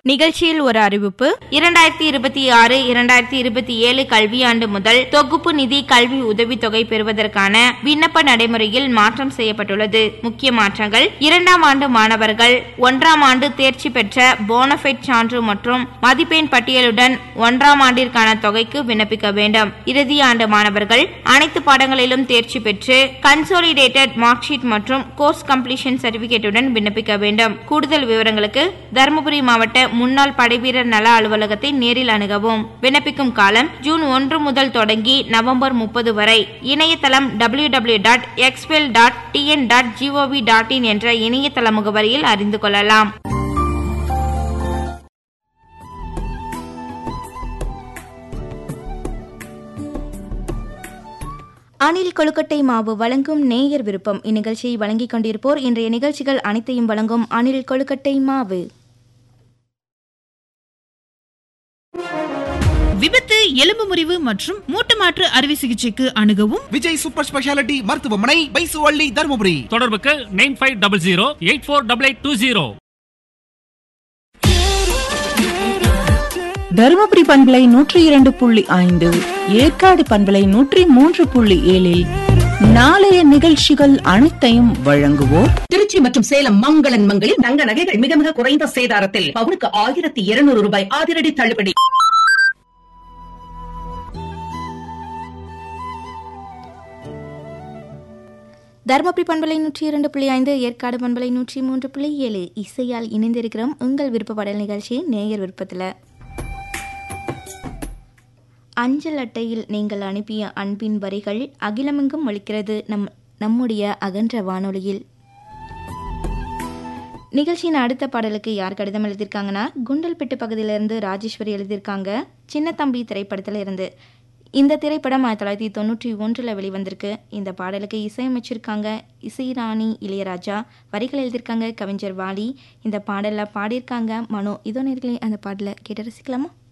நிகழ்ச்சியில் ஒரு அறிவிப்பு இரண்டாயிரத்தி இருபத்தி ஆறு இரண்டாயிரத்தி இருபத்தி ஏழு கல்வியாண்டு முதல் தொகுப்பு நிதி கல்வி உதவித்தொகை பெறுவதற்கான விண்ணப்ப நடைமுறையில் மாற்றம் செய்யப்பட்டுள்ளது முக்கிய மாற்றங்கள் இரண்டாம் ஆண்டு மாணவர்கள் ஒன்றாம் ஆண்டு தேர்ச்சி பெற்ற போனஃபைட் சான்று மற்றும் மதிப்பெண் பட்டியலுடன் ஒன்றாம் ஆண்டிற்கான தொகைக்கு விண்ணப்பிக்க வேண்டும் இறுதி ஆண்டு மாணவர்கள் அனைத்து பாடங்களிலும் தேர்ச்சி பெற்று கன்சோலிடேட்டட் மார்க் ஷீட் மற்றும் கோர்ஸ் கம்ப்ளீஷன் சர்டிபிகேட்டுடன் விண்ணப்பிக்க வேண்டும் கூடுதல் விவரங்களுக்கு தருமபுரி மாவட்ட முன்னாள் படைவீரர் நல அலுவலகத்தை நேரில் அணுகவும் விண்ணப்பிக்கும் காலம் ஜூன் ஒன்று முதல் தொடங்கி நவம்பர் முப்பது வரை இணையதளம் W W dot expel dot TN dot gov dot in என்ற இணையதள முகவரியில் அறிந்து கொள்ளலாம் அணில் கொழுக்கட்டை மாவு வழங்கும் நேயர் விருப்பம் இந்நிகழ்ச்சியை வழங்கிக் கொண்டிருப்போர் இன்றைய நிகழ்ச்சிகள் அனைத்தையும் வழங்கும் அணில் கொழுக்கட்டை மாவு விபத்து எலும்பு முறிவு மற்றும் மூட்டு மாற்று அறுவை சிகிச்சைக்கு அணுகவும் விஜய் சூப்பர் ஸ்பெஷாலிட்டி மருத்துவமனை பைசுவள்ளி தருமபுரி தொடர்புக்கு nine five double zero eight four double eight two zero Dharmapuri பண்பலை நூற்றி இரண்டு புள்ளி ஐந்து ஏற்காடு பண்பலை நூற்றி மூன்று புள்ளி ஏழில் நாளைய நிகழ்ச்சிகள் அனைத்தையும் வழங்குவோர் திருச்சி மற்றும் சேலம் மங்களன் மங்களில் தங்க நகைகள் மிக மிக குறைந்த சேதாரத்தில் பவுனுக்கு ஆயிரத்தி இருநூறு ரூபாய் அதிரடி தள்ளுபடி தருமபுரி பண்பலை நூற்றி இரண்டு புள்ளி ஐந்து ஏற்காடு பண்பலை நூற்றி மூன்று புள்ளி ஏழு இசையால் இணைந்திருக்கிறோம் உங்கள் விருப்ப பாடல் நிகழ்ச்சி நேயர் விருப்பத்தில் அஞ்சல் அட்டையில் நீங்கள் அனுப்பிய அன்பின் வரிகள் அகிலமெங்கும் ஒலிக்கிறது நம் நம்முடைய அகன்ற வானொலியில் நிகழ்ச்சியின் அடுத்த பாடலுக்கு யார் கடிதம் எழுதியிருக்காங்கன்னா குண்டல்பெட்டு பகுதியிலிருந்து ராஜேஸ்வரி எழுதியிருக்காங்க சின்ன தம்பி திரைப்படத்தில் இருந்து இந்த திரைப்படம் ஆயிரத்தி தொள்ளாயிரத்தி தொண்ணூற்றி ஒன்றில் வெளிவந்திருக்கு இந்த பாடலுக்கு இசையமைச்சிருக்காங்க இசைராணி இளையராஜா வரிகள் எழுதியிருக்காங்க கவிஞர் வாலி இந்த பாடலில் பாடியிருக்காங்க மனோ இதோ நேர்களே அந்த பாடலை கேட்டு ரசிக்கலாமா